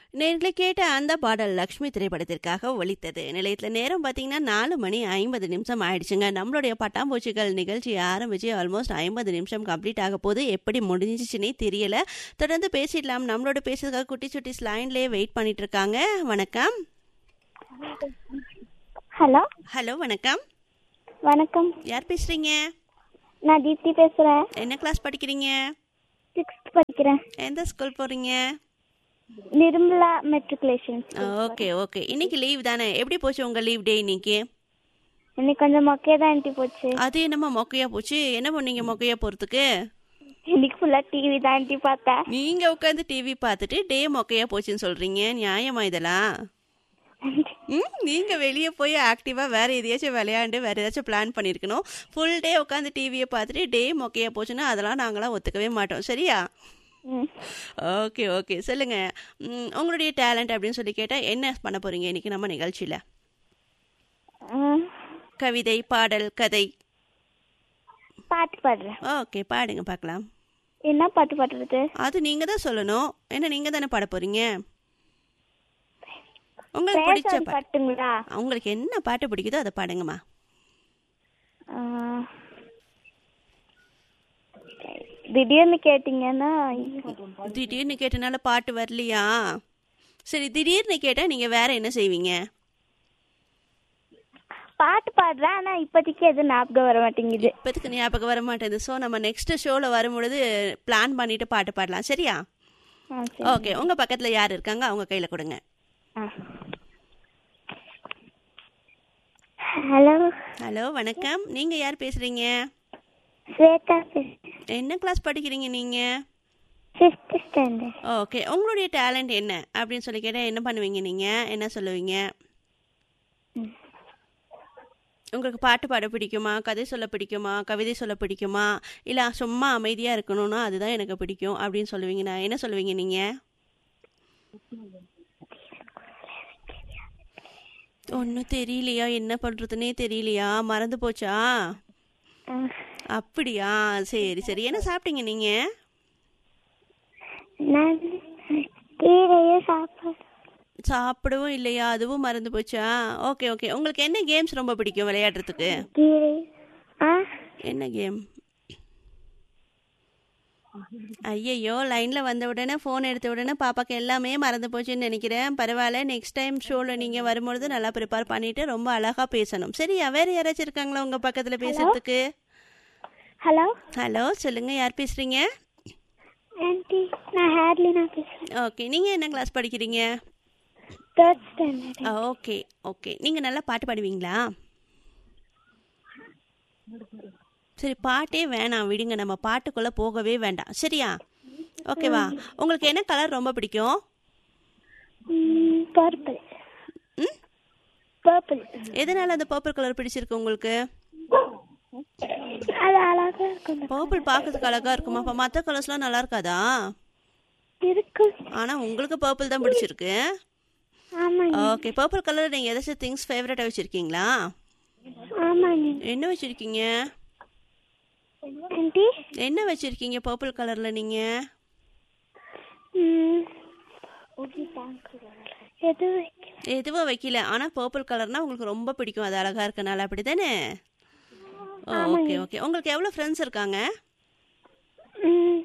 நேர்களை கேட்ட அந்த பாடல் லக்ஷ்மி திரைப்படத்திற்காக ஒலித்தது நிலையத்தில் நேரம் பார்த்தீங்கன்னா நாலு மணி ஐம்பது நிமிஷம் ஆயிடுச்சுங்க நம்மளுடைய பட்டாம்பூச்சிகள் நிகழ்ச்சி ஆரம்பிச்சு ஆல்மோஸ்ட் ஐம்பது நிமிஷம் கம்ப்ளீட் ஆக போது எப்படி முடிஞ்சிச்சுன்னே தெரியல தொடர்ந்து பேசிடலாம் நம்மளோட பேசுறதுக்காக குட்டி சுட்டி லைன்லேயே வெயிட் பண்ணிட்டு இருக்காங்க வணக்கம் ஹலோ ஹலோ வணக்கம் வணக்கம் யார் பேசுறீங்க நான் தீப்தி பேசுகிறேன் என்ன கிளாஸ் படிக்கிறீங்க சிக்ஸ்த் படிக்கிறேன் எந்த ஸ்கூல் போறீங்க நிர்மலா மெட்ரிகுலேஷன் ஓகே ஓகே இன்னைக்கு லீவ் தானே எப்படி போச்சு உங்க லீவ் டே இன்னைக்கு இன்னைக்கு கொஞ்சம் மொக்கையாக தான் ஆண்டி போச்சு அது என்னம்மா மொக்கையா போச்சு என்ன பண்ணீங்க மொக்கையா போறதுக்கு இன்னைக்கு ஃபுல்லாக டிவி தான் ஆண்டி பார்த்தேன் நீங்க உட்காந்து டிவி பார்த்துட்டு டே மொக்கையா போச்சுன்னு சொல்றீங்க நியாயமா இதெல்லாம் ம் நீங்க வெளியே போய் ஆக்டிவா வேற எதையாச்சும் விளையாண்டு வேற ஏதாச்சும் பிளான் பண்ணிருக்கணும் ஃபுல் டே உட்காந்து டிவியை பார்த்துட்டு டே மொக்கையா போச்சுன்னா அதெல்லாம் நாங்களாம் ஒத்துக்கவே மாட்டோம் சரியா ம். ஓகே ஓகே சொல்லுங்க ம், உங்களுடைய டேலண்ட் அப்படின்னு சொல்லி கேட்டா என்ன பண்ண போறீங்க இன்னைக்கு நம்ம நிகழ்ச்சியில ஆ, கவிதை பாடல் கதை பாட்டு பாடுறேன் ஓகே பாடுங்க பார்க்கலாம் என்ன பாட்டு பாடுறது அது நீங்க தான் சொல்லணும் என்ன நீங்க தானே பாட போறீங்க உங்களுக்கு பிடிச்ச பேசாத பாட்டு பாட்டுங்களா உங்களுக்கு என்ன பாட்டு பிடிக்குதோ அதை பாடுங்கம்மா ஆ, திடீர்னு கேட்டிங்கன்னா திடீர்னு கேட்டனால பாட்டு வரலையா சரி திடீர்னு கேட்டா நீங்க வேற என்ன செய்வீங்க பாட்டு பாடுறேன் ஆனால் இப்போதைக்கு எதுவும் ஞாபகம் வர மாட்டேங்குது இப்போதுக்கு ஞாபகம் வர மாட்டேங்குது ஸோ நம்ம நெக்ஸ்ட் ஷோவில் வரும்பொழுது பிளான் பண்ணிட்டு பாட்டு பாடலாம் சரியா ஆ சரி ஓகே உங்க பக்கத்துல யார் இருக்காங்க அவங்க கையில கொடுங்க ஆ ஹலோ ஹலோ வணக்கம் நீங்க யார் பேசுறீங்க ஸ்வேதா பேசுகிறேன் என்ன கிளாஸ் படிக்கிறீங்க நீங்க ஃபிஃப்த் ஸ்டாண்டர்ட் ஓகே உங்களுடைய டேலண்ட் என்ன அப்படின்னு சொல்லி கேட்டால் என்ன பண்ணுவீங்க நீங்க என்ன சொல்லுவீங்க உங்களுக்கு பாட்டு பாட பிடிக்குமா கதை சொல்ல பிடிக்குமா கவிதை சொல்ல பிடிக்குமா இல்லை சும்மா அமைதியாக இருக்கணும்னா அதுதான் எனக்கு பிடிக்கும் அப்படின்னு சொல்லுவீங்க நான் என்ன சொல்லுவீங்க நீங்கள் ஒன்றும் தெரியலையா என்ன பண்ணுறதுனே தெரியலையா மறந்து போச்சா அப்படியா சரி சரி என்ன சாப்பிட்டீங்க நீங்கள் நான் கீரையும் சாப்பாடு சாப்பிடவும் இல்லையா அதுவும் மறந்து போச்சா ஓகே ஓகே உங்களுக்கு என்ன கேம்ஸ் ரொம்ப பிடிக்கும் விளையாடுறதுக்கு கீரை ஆ என்ன கேம் ஐயையோ லைனில் வந்த உடனே ஃபோன் எடுத்த உடனே பாப்பாக்கு எல்லாமே மறந்து போச்சுன்னு நினைக்கிறேன் பரவாயில்ல நெக்ஸ்ட் டைம் ஷோவில் நீங்கள் வரும்பொழுது நல்லா ப்ரிப்பேர் பண்ணிட்டு ரொம்ப அழகாக பேசணும் சரியா வேறு யாராச்சும் இருக்காங்களா உங்கள் பக்கத்தில் பேசுறதுக்கு ஹலோ ஹலோ சொல்லுங்கள் யார் பேசுகிறீங்க ஆன்ட்டி நான் ஹேர்லினா பேசுகிறேன் ஓகே நீங்கள் என்ன கிளாஸ் படிக்கிறீங்க தேர்ட் ஸ்டாண்டர்ட் ஓகே ஓகே நீங்கள் நல்லா பாட்டு பாடுவீங்களா சரி பாட்டே வேணாம் விடுங்க நம்ம பாட்டுக்குள்ளே போகவே வேண்டாம் சரியா ஓகேவா உங்களுக்கு என்ன கலர் ரொம்ப பிடிக்கும் பர்பிள் ம் பர்பிள் எதனால அந்த பர்பிள் கலர் பிடிச்சிருக்கு உங்களுக்கு அது அழகா இருக்கும் பர்பிள் பார்க்கறதுக்கு அழகா இருக்குமா அப்போ மற்ற கலர்ஸ்லாம் நல்லா இருக்காதா இருக்கு ஆனால் உங்களுக்கு பர்பிள் தான் பிடிச்சிருக்கு ஆமாங்க ஓகே பர்பிள் கலர் நீங்கள் ஏதாச்சும் திங்ஸ் ஃபேவரட்டாக வச்சுருக்கீங்களா ஆமாங்க என்ன வச்சுருக்கீங்க ஆன்ட்டி என்ன வச்சுருக்கீங்க பர்பிள் கலரில் நீங்கள் ம் எது வைக்க எதுவும் வைக்கல ஆனால் பர்பிள் கலர்னா உங்களுக்கு ரொம்ப பிடிக்கும் அது அழகா இருக்கனால அப்படி தானே ஓகே ஓகே உங்களுக்கு எவ்வளோ ஃப்ரெண்ட்ஸ் இருக்காங்க ம்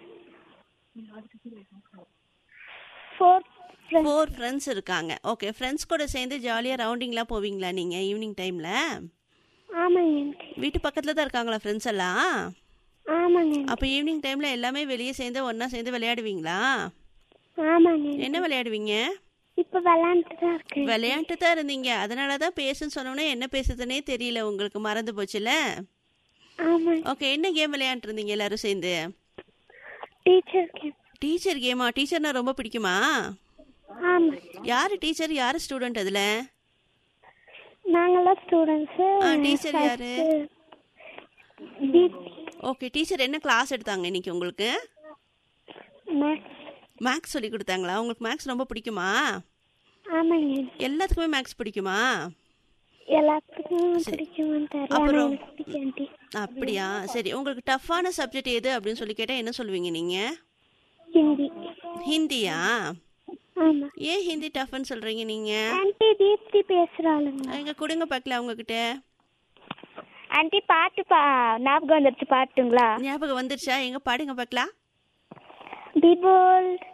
ஃபோர் ஃபோர் ஃப்ரெண்ட்ஸ் இருக்காங்க ஓகே ஃப்ரெண்ட்ஸ் கூட சேர்ந்து ஜாலியாக ரவுண்டிங்லாம் போவீங்களா நீங்கள் ஈவினிங் டைமில் ஆமாங்க ஆன்ட்டி வீட்டு பக்கத்தில் தான் இருக்காங்களா ஃப்ரெண்ட்ஸ் எல்லாம் ஆமாங்க அப்போ ஈவினிங் டைமில் எல்லாமே வெளியே சேர்ந்து ஒன்றா சேர்ந்து விளையாடுவீங்களா ஆமாங்க என்ன விளையாடுவீங்க இப்போ விளாண்டுட்டு தான் இருக்கேன் விளையாண்டு தான் இருந்தீங்க அதனால தான் பேசுன்னு சொன்னோன்னே என்ன பேசுதுன்னே தெரியல உங்களுக்கு மறந்து போச்சுல ஆமாங்க ஓகே என்ன கேம் விளையாண்டு இருந்தீங்க எல்லாரும் சேர்ந்து டீச்சர் கேம் டீச்சர் கேமா டீச்சர்னா ரொம்ப பிடிக்குமா ஆமாம் யார் டீச்சர் யார் ஸ்டூடெண்ட் அதில் நாங்களாம் ஸ்டூடெண்ட்ஸு ஆ, teacher யாரு? தீப்தி ஓகே டீச்சர் என்ன கிளாஸ் எடுத்தாங்க இன்னைக்கு உங்களுக்கு மேக்ஸ் மேக்ஸ் சொல்லி கொடுத்தாங்களா உங்களுக்கு மேக்ஸ் ரொம்ப பிடிக்குமா ஆமாங்க எல்லாத்துக்குமே மேக்ஸ் பிடிக்குமா எல்லாத்துக்கும் பிடிக்குமான்னு தெரியல ஆனா அப்புறம்? எனக்கு பிடிக்கும் ஆண்டி அப்படியா சரி உங்களுக்கு டஃப்பான சப்ஜெக்ட் எது அப்படின்னு சொல்லி கேட்டால் என்ன சொல்லுவீங்க நீங்கள் ஹிந்தி ஹிந்தியா ஆமா ஏன் ஹிந்தி டஃப்னு சொல்றீங்க நீங்க ஆன்ட்டி தீப்தி பேசுறாளுங்க எங்க கொடுங்க பார்க்கல உங்ககிட்ட ஆன்ட்டி பாட்டு பா ஞாபகம் வந்துருச்சு பாட்டுங்களா ஞாபகம் வந்துருச்சா எங்க பாடுங்க பார்க்கலாம் தி போல்ட்